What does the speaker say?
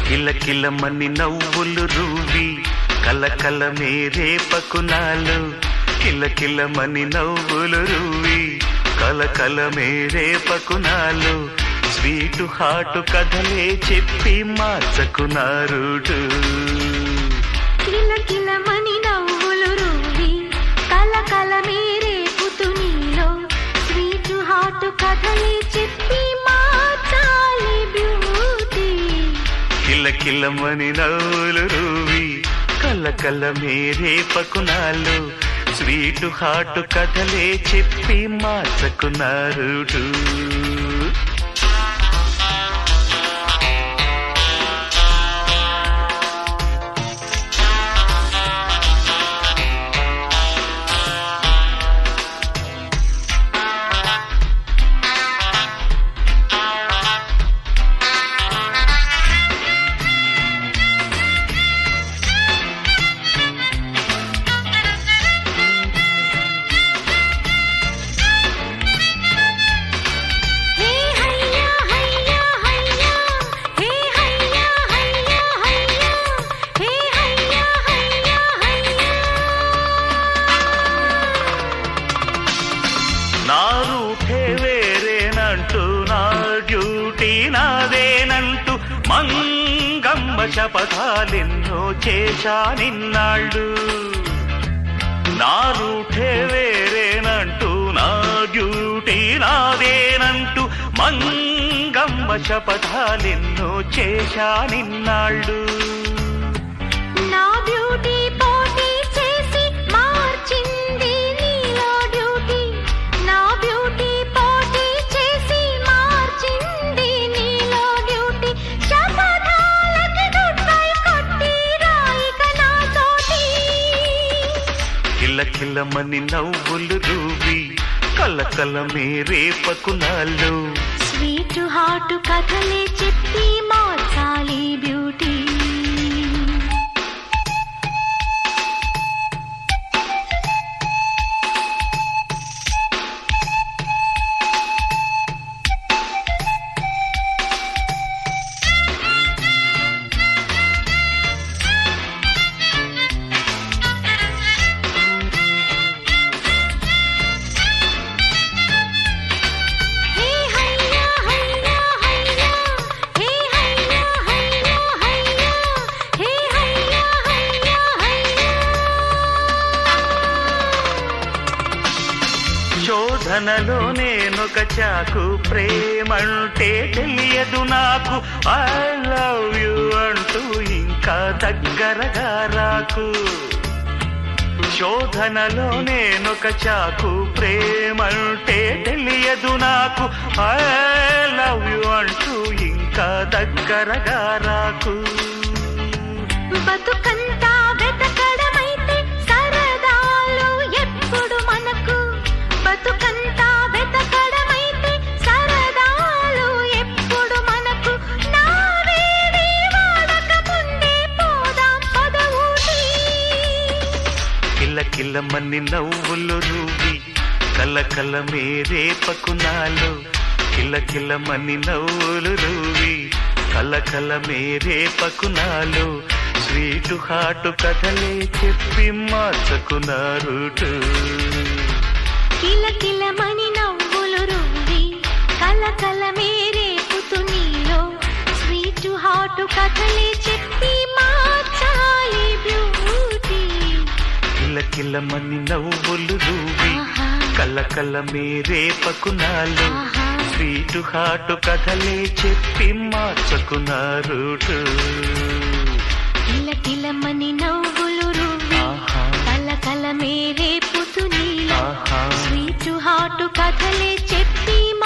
కిలకిలమని నవ్వులు రూవి కలకల మేరే పకునాలు కిలకిలమని నవ్వులు రూవి కలకల మేరే పకునాలు స్వీటు హాటు కథలే చెప్పి మార్చకున్నారుడు కిలకిలమని నవ్వులు రూవి కలకల మేరే పుతునీలో స్వీటు హాటు కథలే చెప్పి మార్చాలి బ్యూటీ కిలకిలమని నవ్వులు రూవి కలకల మేరే పకునాలు స్వీటు హాటు కథలే చెప్పి మార్చకున్నారుడు హే హయ్యా హయ్యా హయ్యా హే హయ్యా హయ్యా హయ్యా హే హయ్యా హయ్యా హయ్యా నా రూటే వేరేనంటూ నా డ్యూటీ నాదేనంటూ మంగమ్మ శపథాలెన్నో చేశా నిన్నాళ్ళు నా రూటే వేరేనంటూ నా డ్యూటీ నాదేనంటూ మంగమ్మ శపథాలెన్నో చేశా నిన్నాళ్ళు నా బ్యూటీ పోటీ చేసి మార్చింది నీలో డ్యూటీ నా బ్యూటీ పోటీ చేసి మార్చింది నీలో డ్యూటీ శపథాలకి గుడ్డై కొట్టి రాయిక నా తోటి కిలకిలమని నవ్వులు రూవి కలకల మేరే పకునాలు స్వీట్ హాట్ కథలే చెప్పి మార్చాలి బ్యూటీ హే హయ్యా హయ్యా హయ్యా హే హయ్యా హయ్యా హయ్యా హే హయ్యా హయ్యా హయ్యా శోధనలో నేనొక చాకు ప్రేమంటే తెలియదు నాకు ఐ లవ్ యు అంటూ ఇంకా దగ్గరగా రాకు శోధనలో నేనొక చాకు ప్రేమంటే తెలియదు నాకు ఐ లవ్ యు అంటూ ఇంకా దగ్గరగా రాకు బతుకంతా వెతకడమైతే సరదాలు ఎప్పుడు మనకు బతుకంతా వెతకడమైతే సరదాలు ఎప్పుడు మనకు నా వేడి వాడక ముందే పోదాం పదవుటి కిలకిలమని నవ్వులు రూవి కలకల మేరే పకునాలు కిలకిలమని నవ్వులు రూవి కలకల మేరే పకునాలు స్వీటు హాటు కథలే చెప్పి మార్చకున్నారుటు కిలకిలమని నవ్వులు రువ్వి కలకల మేరే పుతునీలో స్వీట్ హాట్ కథలే చెప్పి మార్చాలి బ్యూటీ కిలకిలమని నవ్వులు రూవి ఆహా. కలకల మేరే పకునాలు ఆహా. స్వీటు హాటు కథలే చెప్పి మార్చకున్నారుటు కిలకిలమని నవ్వులు రువ్వి ఆహా కలకల మేరే పుతునీలో ఆహా స్వీట్ హాట్ కథలే చెప్పి